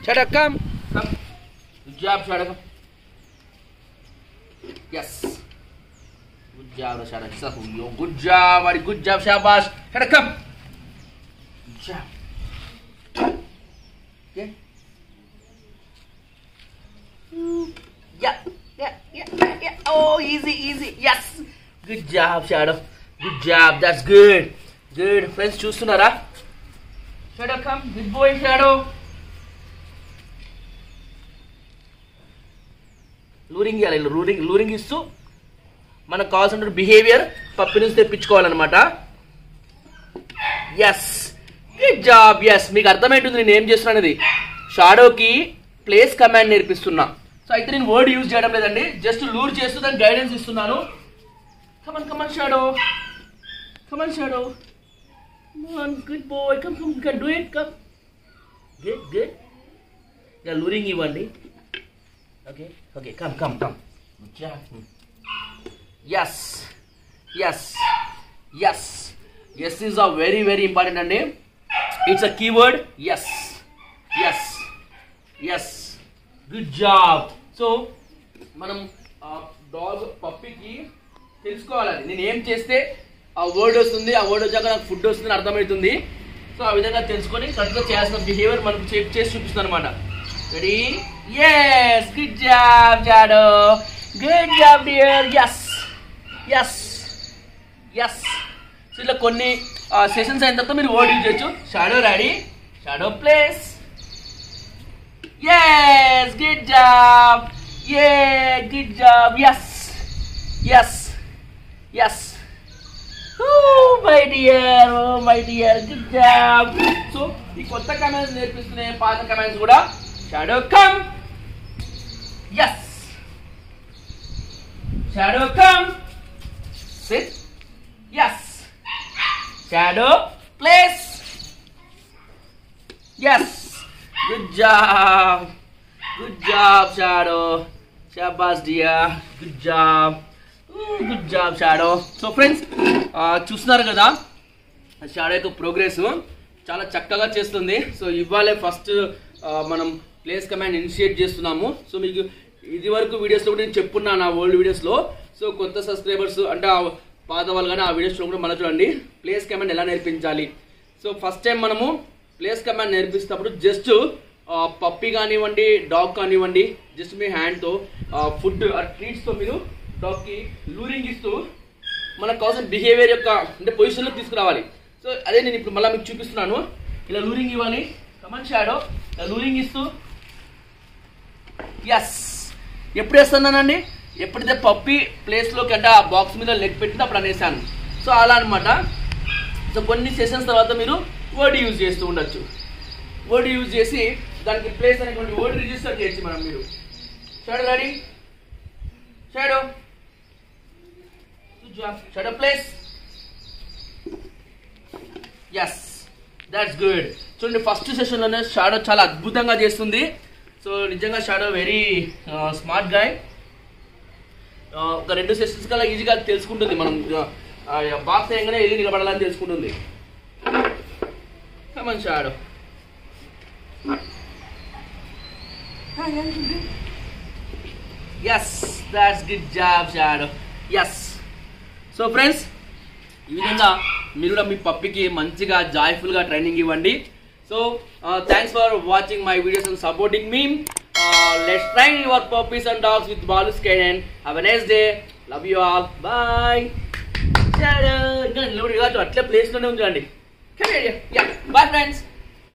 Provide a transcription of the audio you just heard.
Shadow, come. Come. Good job, Shadow. Come. Yes. Good job, Shadow. Sahuyo. Good job, very good job, Shabash. Shadow, come. Good job. Yeah. Yeah, yeah, yeah, yeah, yeah. Oh, easy, easy. Yes. Good job, Shadow. Good job. That's good. Good. Friends, చూస్తున్నారా Shadow, come. Good boy, Shadow. Luring ఇవ్వాలి luring luring ఇస్తూ మనకు కావాల్సిన behaviour puppy నుంచి తెప్పించుకోవాలన్నమాట yes good job yes మీకు అర్థమైంటుంది నేను ఏం చేస్తున్నా అనేది షాడోకి ప్లేస్ కమాండ్ నేర్పిస్తున్నా సో అయితే నేను వర్డ్ యూజ్ చేయడం లేదండి జస్ట్ లూర్ చేస్తూ దానికి గైడెన్స్ ఇస్తున్నాను come on come on Shadow come on Shadow good boy come come can do it come good good ఇలా లూరింగ్ ఇవ్వండి okay okay come come come yes yes yes yes is a very very important అండి it's a keyword yes yes yes good job so మనం dog పప్పికి తెలుసుకోవాలి అది నేను ఏం చేస్తే ఆ వర్డ్ వస్తుంది ఆ వర్డ్ వచ్చాక నాకు ఫుడ్ వస్తుంది అర్థమవుతుంది సో ఆ విధంగా తెలుసుకొని కరెక్ట్గా చేయాల్సిన బిహేవియర్ మనకు చే- చేసి చూపిస్తుంది అనమాట ready yes good job Shadow good job dear yes yes yes so ఇలా కొన్ని సెషన్స్ అయిన తర్వాత మీరు వర్డ్ యూజ్ చేయొచ్చు Shadow ready Shadow place yes good job a good job yes yes yes my dear oh my dear good job so ఈ కొత్త commands నేర్పిస్తున్నాయి పాత కమాండ్స్ కూడా Shadow come yes Shadow come sit yes shadow place yes good job good job shadow shabas dear good job Ooh, good job shadow so friends uh, చూస్తున్నారు కదా shadow యొక్క progress చాలా చక్కగా చేస్తుంది సో ఇవాళే ఫస్ట్ మనం place command initiate చేస్తున్నాము so మీకు ఇది వరకు వీడియోస్లో కూడా నేను చెప్పున్నాను నా ఓల్డ్ వీడియోస్లో సో కొత్త సబ్స్క్రైబర్స్ అంటే ఆ పాత వాళ్ళు కానీ ఆ వీడియోస్లో కూడా మళ్ళీ చూడండి ప్లేస్ కమాండ్ ఎలా నేర్పించాలి సో ఫస్ట్ టైం మనము ప్లేస్ కమాండ్ నేర్పిస్తున్నప్పుడు జస్ట్ పప్పి కానివ్వండి డాగ్ కానివ్వండి జస్ట్ మీ హ్యాండ్తో ఫుడ్ ట్రీట్స్తో మీరు డాగ్కి లూరింగ్ ఇస్తూ మనకు కావాల్సిన బిహేవియర్ యొక్క అంటే పొజిషన్లో తీసుకురావాలి సో అదే నేను ఇప్పుడు మళ్ళీ మీకు చూపిస్తున్నాను ఇలా లూరింగ్ ఇవ్వాలి కమన్ షాడో ఇలా లూరింగ్ ఇస్తూ ఎస్ ఎప్పుడు వేస్తున్నానండి ఎప్పుడైతే పప్పి ప్లేస్లోకి అంటే ఆ బాక్స్ మీద లెగ్ పెట్టింది అప్పుడు అనేసాను సో అలా అనమాట సో కొన్ని సెషన్స్ తర్వాత మీరు వర్డ్ యూజ్ చేస్తూ ఉండొచ్చు వర్డ్ యూజ్ చేసి దానికి ప్లేస్ అనేటువంటి వర్డ్ రిజిస్టర్ చేయొచ్చు మనం మీరు Shadow ready Shadow Shadow place yes that's good చూడండి ఫస్ట్ సెషన్లోనే షాడో చాలా అద్భుతంగా చేస్తుంది సో నిజంగా షాడో వెరీ స్మార్ట్ గాయ్ ఒక రెండు సెషన్స్ కల్లా ఈజీగా తెలుసుకుంటుంది మనం బాక్స్ వేయగానే ఇది నిలబడాలని తెలుసుకుంటుంది come on Shadow yes that's good job Shadow yes so friends ఈ విధంగా మీరు కూడా మీ పప్పికి మంచిగా జాయ్ఫుల్గా ట్రైనింగ్ ఇవ్వండి so thanks for watching my videos and supporting me let's train your puppies and dogs with Balu స్కైన్ and have a nice day love you all bye అట్లే ప్లేస్లోనే ఉంచండి బాయ్ ఫ్రెండ్స్